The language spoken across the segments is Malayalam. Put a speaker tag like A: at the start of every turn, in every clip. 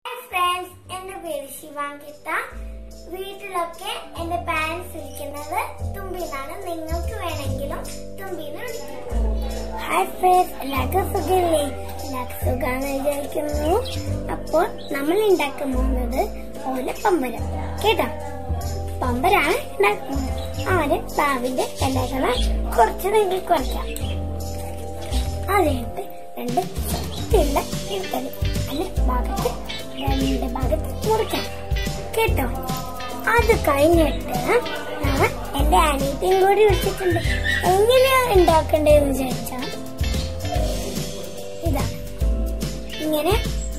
A: ഫ്രണ്ട്സ് എന്റെ പേര് ശിവാങ്കിത്ത വീട്ടിലൊക്കെ എന്റെ പാരന്റ്സ് വിളിക്കുന്നത് തുമ്പിന്നാണ് നിങ്ങൾക്ക് വേണമെങ്കിലും തുമ്പിന്ന് വിളിക്കാം ഹായ് ഫ്രണ്ട്സ് എല്ലാവർക്കും സുഖമില്ലേ എല്ലാവർക്കും സുഖാന്ന് വിചാരിക്കുന്നു അപ്പോൾ നമ്മൾ ഉണ്ടാക്കാൻ പോകുന്നത് ഓല പമ്പരം കേട്ടോ പമ്പരാണ് ഉണ്ടാക്കുന്നത് ആദ്യം പ്ലാവിന്റെ ഇലകളെ കുറച്ച് നീക്കി കുറയ്ക്കാം അതിനകത്ത് രണ്ട് ശക്തിയുള്ള ഇട്ടത് അതിന് ഭാഗത്ത് രണ്ട് ഭാഗത്ത് മുറിക്കാം കേട്ടോ അത് കഴിഞ്ഞിട്ട് ഞാൻ എന്റെ അനിയത്തിയും കൂടി വിളിച്ചിട്ടുണ്ട് എങ്ങനെയാ ഉണ്ടാക്കണ്ടേന്ന് ചോദിച്ചാൽ ഇതാണ് ഇങ്ങനെ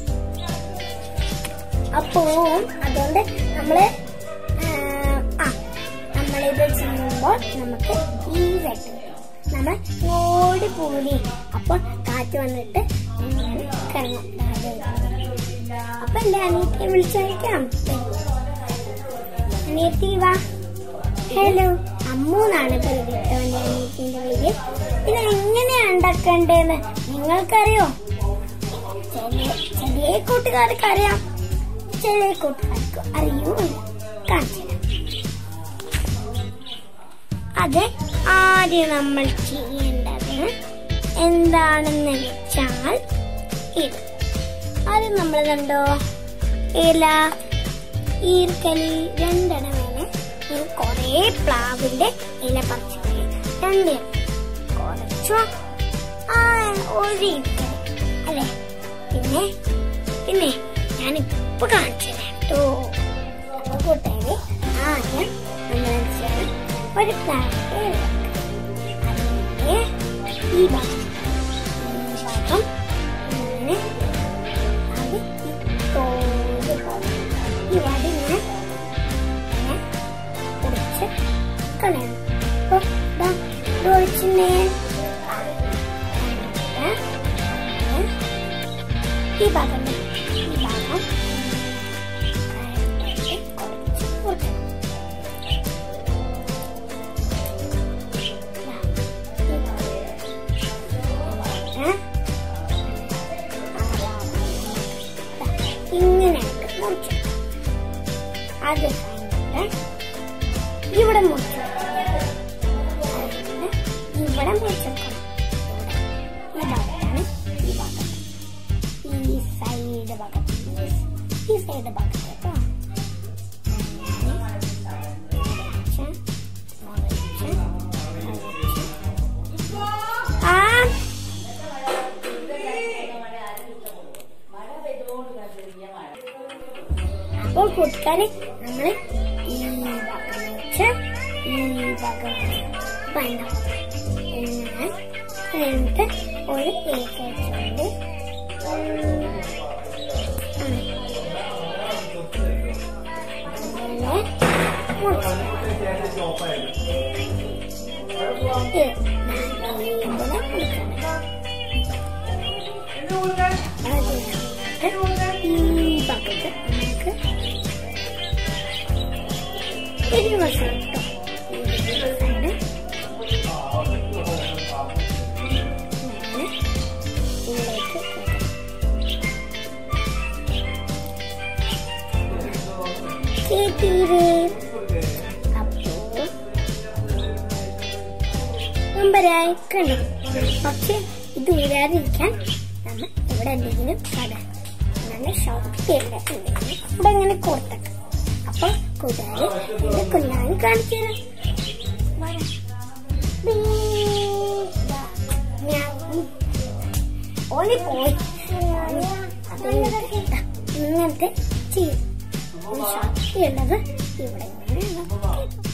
A: അപ്പവും അതുകൊണ്ട് നമ്മള് ആ, ആ നമ്മളിത് ചെയ്യുമ്പോൾ നമുക്ക് ഈസായിട്ട് വരും നമ്മൾ ഓടി പോലി അപ്പോൾ കാറ്റ് വന്നിട്ട് ഇങ്ങനെ കറങ്ങും അപ്പൊ എന്റെ അനിയത്തിയെ വിളിച്ചയക്കാം അനിയത്തി വാ ഹലോ അമ്മൂന്നാണ് പേര് കേട്ടോ എന്റെ അനിയത്തിന്റെ പേര് ഇത് എങ്ങനെയാ ഉണ്ടാക്കണ്ടേന്ന് നിങ്ങൾക്കറിയോ ചെറിയ ചെറിയ കൂട്ടുകാർക്ക് അറിയാം ചെറിയ കൂട്ടുകാർക്ക് അറിയൂല കാണിച്ചു തരാം. അത് ആദ്യം നമ്മൾ ചെയ്യേണ്ടത് എന്താണെന്ന് വെച്ചാൽ ഇത് ആദ്യം നമ്മൾ കണ്ടോ ഇല ഈർക്കലി രണ്ടെണ്ണം വേണം ഇത് കൊറേ പ്ലാവിന്റെ ഇല പറിച്ചു രണ്ട് കുറച്ചു ആ ഒരു ഈർക്കലി അല്ലേ പിന്നെ പിന്നെ ഞാൻ ഇപ്പൊ കാണിച്ചു തരാം കേട്ടോ അപ്പൊ കൂട്ടുകാരെ ആദ്യം നമ്മൾ ചെയ്യണം ഒരു പ്ലാന്റ് അതിന്റെ ഈ ഭാഗം ഈ ഭാഗം ഇങ്ങനെ അത് ഈ തോല് പോലെ ഈ വടി ഇങ്ങനെ ഇങ്ങനെ ഒടിച്ച് കളയണം അപ്പൊ ദാ ഇത് ഒഴിച്ചിട്ടേ ഈ ഭാഗം ദേ, ഈ ഭാഗം കുറച്ച് കൊടുക്കണം ഇങ്ങനെ മുറിച്ചു അത് കഴിഞ്ഞിട്ട് ഇവിടെ മുറിച്ചു അതിന് ഇവിടെ മുറിച്ചെടുക്കണം ഈ ഭാഗത്താണ് ഈ ഭാഗം ഈ സൈഡ് ഭാഗം ഈ സൈഡ് ഭാഗം കേട്ടോ അങ്ങനെ മുറിച്ച് മുറിച്ച് മുറിച്ച് ആ അപ്പോൾ കൂട്ടുകാരെ നമ്മള് ഈ ഭാഗം വെച്ച് ഈ ഭാഗം വേണ്ട ഇങ്ങനെ കഴിഞ്ഞിട്ട് ഒരു കേക്ക് വെച്ചുകൊണ്ട് ഈ ഭാഗത്ത് നമുക്ക് ഒരു വശം കേട്ടോ ഈ സൈഡ് ഇങ്ങനെ ഇതിലേക്ക് വെക്കാം. കേട്ടീരേ അപ്പോ മുമ്പരായി കണ്ടു പക്ഷെ ഇത് വീഴാതിരിക്കാൻ നമ്മൾ ഇവിടെ എന്തെങ്കിലും കട അങ്ങനെ ഷോപ്പില്ല എന്തെങ്കിലും ഇവിടെ ഇങ്ങനെ കൊടുത്തേക്കാം അപ്പൊ കൂട്ടുകാരി എന്റെ കുഞ്ഞാൻ കാണിച്ചു തരാം വരാം. ബീ. ദാ. ഞാൻ ഓന് പോയി ഓന് അത് ഇങ്ങനത്തെ ഇങ്ങനത്തെ ചെയ്യും ശക്തിയുള്ളത് ഇവിടെ ഇങ്ങനെ